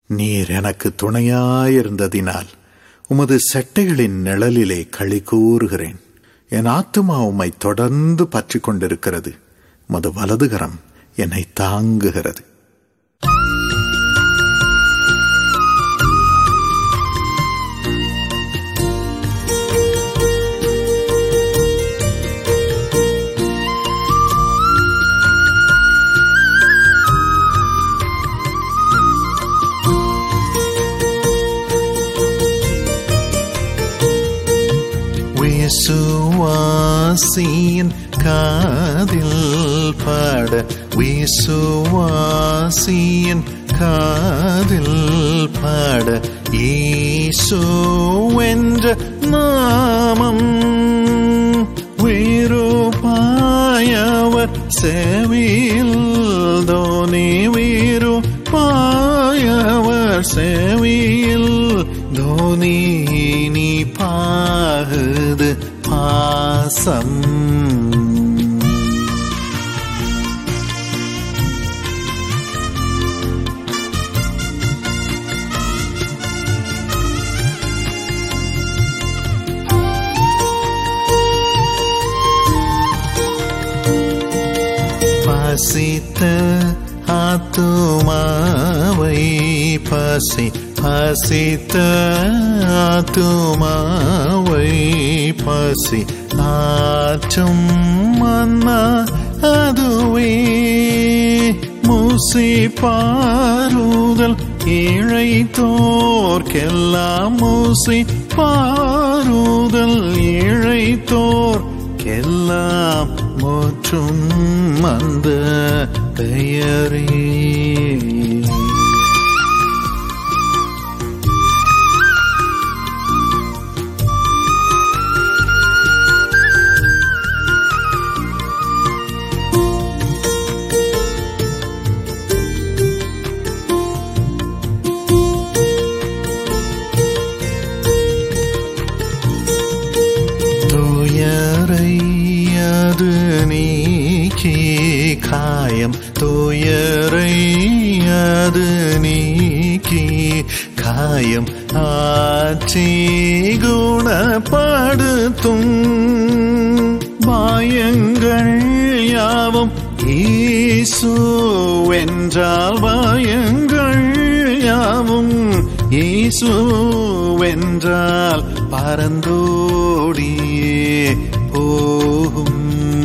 நீர் எனக்கு துணையாயிருந்ததினால் உமது செட்டைகளின் நிழலிலே களி கூறுகிறேன் என் ஆத்துமா உம்மை தொடர்ந்து பற்றி கொண்டிருக்கிறது உமது வலதுகரம் என்னை தாங்குகிறது விசுவாசியின் காதில் பாட விசுவாசியின் காதில் பாட ஈசோ என்ற நாமம் வீரோபாயவர் செவியில் தோனி வீரோபாயவர் செவியில் தோனி நீ பாகுது பாசம் பசித்த ஆத்துமாவை பசி பசித்த ஆத்துமாவை பசி ஆற்றும் மன்னா அதுவே மூசி பாருதல் ஏழை தோர்க்கெல்லாம் மூசி பாருதல் ஏழை தோர்க்கெல்லாம் முற்றும் அந்த பெயரே துயரை அது நீக்கி காயம் துயரை அது நீக்கி காயம் ஆட்சி குணப்படுத்தும் பாயங்கள் யாவும் ஈசு வென்றால் பாயங்கள் யாவும் ஈசு வென்றால் பரந்தோடியே போகும்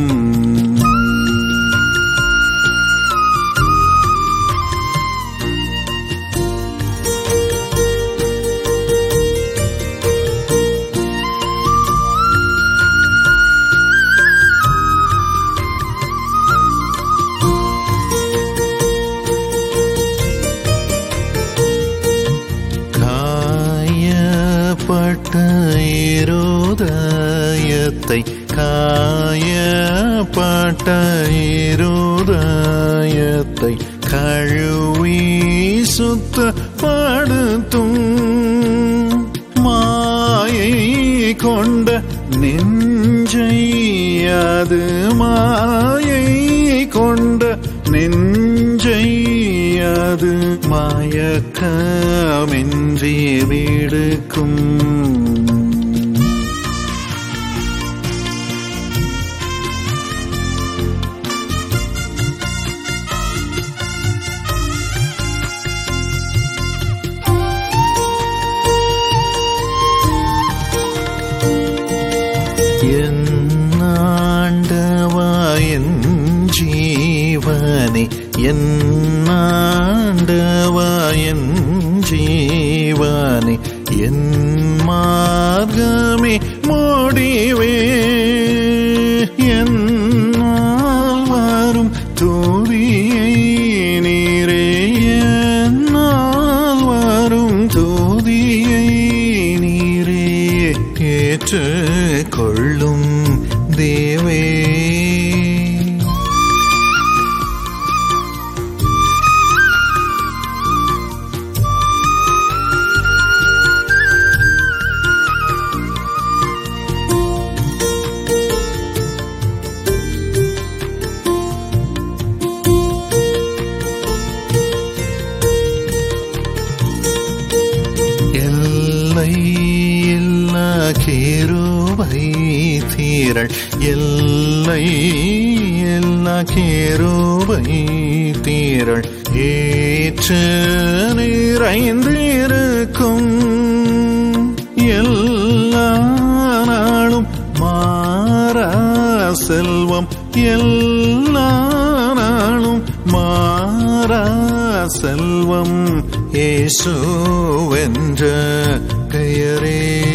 காயப்பட்ட இருதயத்தை காயப்பட்ட இருதயத்தை கழுவி சுத்தப்படுத்தும் மாயை கொண்ட நெஞ்சை அது மாயை கொண்ட நெஞ்சை அது மயக்கமின்றி விடுக்கும் என் ஆண்டவா என் ஜீவனே என் ஆண்டவா என் ஜீவனே என் மார்க்கமே முடிவே என்னால் வரும் தூதியை நீரே என்னால் வரும் தூதியை நீரே ஏற்று கொள்ளும் தேவே கேருபை தீரள் எல்லை எல்லா கேருபை தீரள் ஏற்று நிறைந்திருக்கும் எல்லா நாளும் மாறா செல்வம் எல்லா நாளும் மாறா செல்வம் இயேசுவென்ற பெயரே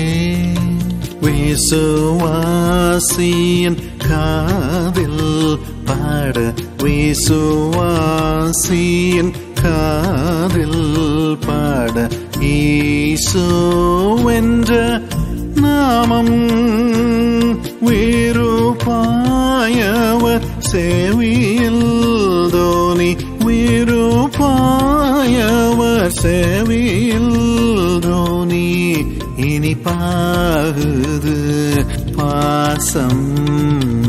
விசுவாசியின் காதில் பாட விசுவாசியின் காதில் பாட ஈசோவென்ற நாமம் வீருபாயவர் சேவியில் தோனி வீருபாயவர் சேவியில் தோனி இனிப்பாகுது பாசம்